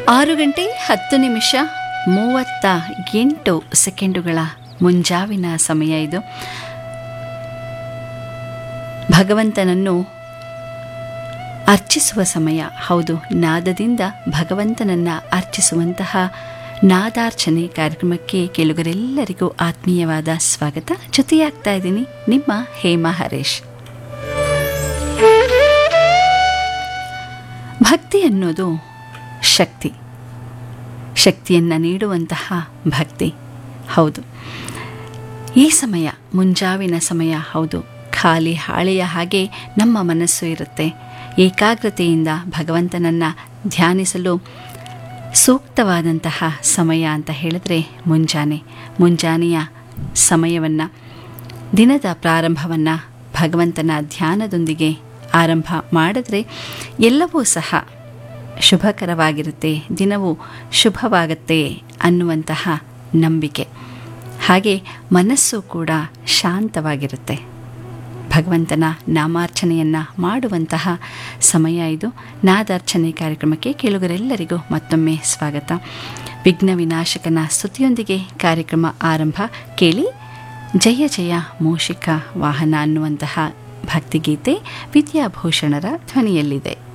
ಆರು ಗಂಟೆ ಹತ್ತು ನಿಮಿಷ ಮೂವತ್ತ ಎಂಟು ಸೆಕೆಂಡುಗಳ ಮುಂಜಾವಿನ ಸಮಯ ಇದು ಭಗವಂತನನ್ನು ಅರ್ಚಿಸುವ ಸಮಯ ಹೌದು ನಾದದಿಂದ ಭಗವಂತನನ್ನು ಅರ್ಚಿಸುವಂತಹ ನಾದಾರ್ಚನೆ ಕಾರ್ಯಕ್ರಮಕ್ಕೆ ಕೆಲವರೆಲ್ಲರಿಗೂ ಆತ್ಮೀಯವಾದ ಸ್ವಾಗತ ಜೊತೆಯಾಗ್ತಾ ಇದ್ದೀನಿ ನಿಮ್ಮ ಹೇಮಾ ಹರೇಶ್ ಭಕ್ತಿ ಅನ್ನೋದು ಶಕ್ತಿ ಶಕ್ತಿಯನ್ನು ನೀಡುವಂತಹ ಭಕ್ತಿ ಹೌದು ಈ ಸಮಯ ಮುಂಜಾವಿನ ಸಮಯ ಹೌದು ಖಾಲಿ ಹಾಳೆಯ ಹಾಗೆ ನಮ್ಮ ಮನಸ್ಸು ಇರುತ್ತೆ ಏಕಾಗ್ರತೆಯಿಂದ ಭಗವಂತನನ್ನು ಧ್ಯಾನಿಸಲು ಸೂಕ್ತವಾದಂತಹ ಸಮಯ ಅಂತ ಹೇಳಿದ್ರೆ ಮುಂಜಾನೆ ಮುಂಜಾನೆಯ ಸಮಯವನ್ನು ದಿನದ ಪ್ರಾರಂಭವನ್ನು ಭಗವಂತನ ಧ್ಯಾನದೊಂದಿಗೆ ಆರಂಭ ಮಾಡಿದ್ರೆ ಎಲ್ಲವೂ ಸಹ ಶುಭಕರವಾಗಿರುತ್ತೆ ದಿನವು ಶುಭವಾಗುತ್ತೆ ಅನ್ನುವಂತಹ ನಂಬಿಕೆ ಹಾಗೆ ಮನಸ್ಸು ಕೂಡ ಶಾಂತವಾಗಿರುತ್ತೆ ಭಗವಂತನ ನಾಮಾರ್ಚನೆಯನ್ನು ಮಾಡುವಂತಹ ಸಮಯ ಇದು ನಾದಾರ್ಚನೆ ಕಾರ್ಯಕ್ರಮಕ್ಕೆ ಕೇಳುಗರೆಲ್ಲರಿಗೂ ಮತ್ತೊಮ್ಮೆ ಸ್ವಾಗತ ವಿಘ್ನ ವಿನಾಶಕನ ಸ್ತುತಿಯೊಂದಿಗೆ ಕಾರ್ಯಕ್ರಮ ಆರಂಭ ಕೇಳಿ ಜಯ ಜಯ ಮೂಷಿಕ ವಾಹನ ಅನ್ನುವಂತಹ ಭಕ್ತಿಗೀತೆ ವಿದ್ಯಾಭೂಷಣರ ಧ್ವನಿಯಲ್ಲಿದೆ